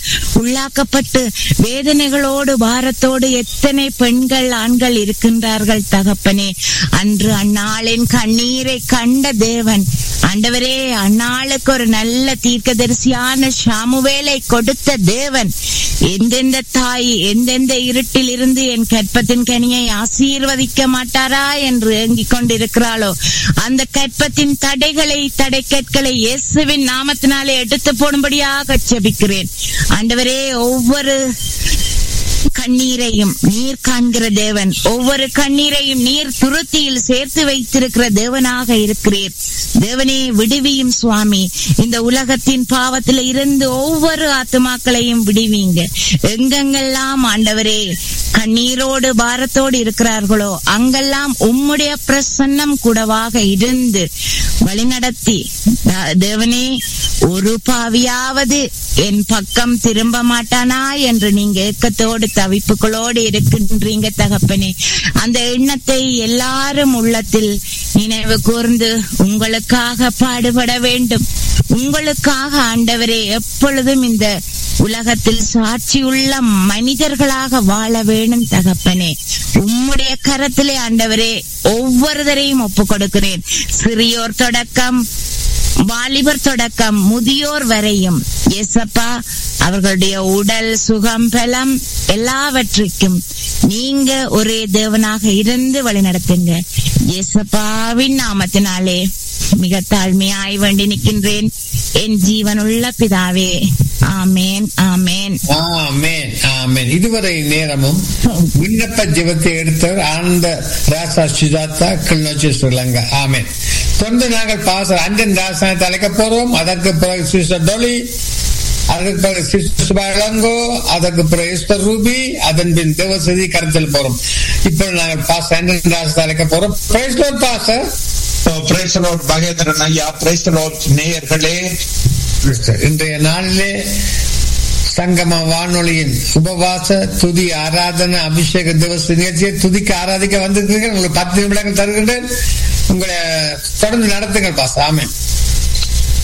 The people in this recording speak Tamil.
உள்ளாக்கப்பட்டு வேதனைகளோடு பாரத்தோடு எத்தனை பெண்கள் ஆண்கள் இருக்கின்றார்கள் தகப்பனே அன்று அந்நாளின் கண்ணீரை கண்ட தேவன் ஆண்டவரே அந்நாளுக்கு ஒரு நல்ல தீர்க்கதரிசியான சாமுவேலை கொடுத்த தேவன் எந்தெந்த தாய் எந்தெந்த இருட்டில் இருந்து என் கற்பத்தின் கனியை ஆசீர்வதிக்க மாட்டாரா என்று ஏங்கிக் கொண்டிருக்கிறாளோ அந்த கற்பத்தின் தடைகளை தடை கற்களை இயேசுவின் நாமத்தினாலே எடுத்து போடும்படியாக செபிக்கிறேன் ஆண்டவரே ஒவ்வொரு கண்ணீரையும் நீர் காண்கிற தேவன் ஒவ்வொரு கண்ணீரையும் நீர் துருத்தியில் சேர்த்து வைத்திருக்கிற தேவனாக இருக்கிறீர் தேவனே விடுவியும் சுவாமி இந்த உலகத்தின் பாவத்தில் இருந்து ஒவ்வொரு ஆத்துமாக்களையும் விடுவீங்க எங்கெங்கெல்லாம் ஆண்டவரே கண்ணீரோடு பாரத்தோடு இருக்கிறார்களோ அங்கெல்லாம் உம்முடைய பிரசன்னம் கூடவாக இருந்து வழிநடத்தி தா- தேவனே ஒரு பாவியாவது என் பக்கம் திரும்ப மாட்டானா என்று நீங்க ஏக்கத்தோடு தவிப்புகளோடு இருக்கின்றீங்க தகப்பனே அந்த எண்ணத்தை எல்லாரும் உள்ளத்தில் நினைவு கூர்ந்து உங்களுக்காக பாடுபட வேண்டும் உங்களுக்காக ஆண்டவரே எப்பொழுதும் இந்த உலகத்தில் சாட்சியுள்ள மனிதர்களாக வாழ வேணும் தகப்பனே உம்முடைய கரத்திலே ஆண்டவரே ஒவ்வொருவரையும் ஒப்புக் கொடுக்கிறேன் சிறியோர் தொடக்கம் வாலிபர் தொடக்கம் முதியோர் வரையும் எசப்பா அவர்களுடைய உடல் சுகம் பலம் எல்லாவற்றிற்கும் நீங்க ஒரே தேவனாக இருந்து வழிநடத்துங்க எசப்பாவின் நாமத்தினாலே மிக தாழ்மையாய் வேண்டி நிற்கின்றேன் என் ஜீவனுள்ள பிதாவே ஆமேன் ஆமேன் ஆமென் ஆமென் இதுவரை நேரமும் விண்ணப்ப ஜெபத்தை எடுத்தவர் ஆனந்த ராசா சுஜாதா கிளிநொச்சி ஸ்ரீலங்கா ஆமென் தொடர்ந்து நாங்கள் பாச அண்டன் ராசாயத்தை அழைக்க போறோம் அதற்கு பிறகு சிஸ்டர் டொலி அதற்கு பிறகு சிஸ்டர் சுபா இளங்கோ அதற்கு பிறகு எஸ்தர் ரூபி அதன் பின் தேவசதி கருத்தில் போறோம் இப்போ நாங்கள் பாச அண்டன் ராசத்தை அழைக்க போறோம் பாச பிரேசலோட் மகேந்திரன் ஐயா பிரேசலோட் நேயர்களே இன்றைய நாளிலே சங்கம வானொலியின் உபவாச துதி ஆராதனை அபிஷேக திவச நிகழ்ச்சியை துதிக்க ஆராதிக்க வந்திருக்கிறீர்கள் உங்களுக்கு பத்து நிமிடங்கள் தருகின்றேன் உங்களை தொடர்ந்து நடத்துங்கள் பாஸ் ஆமென்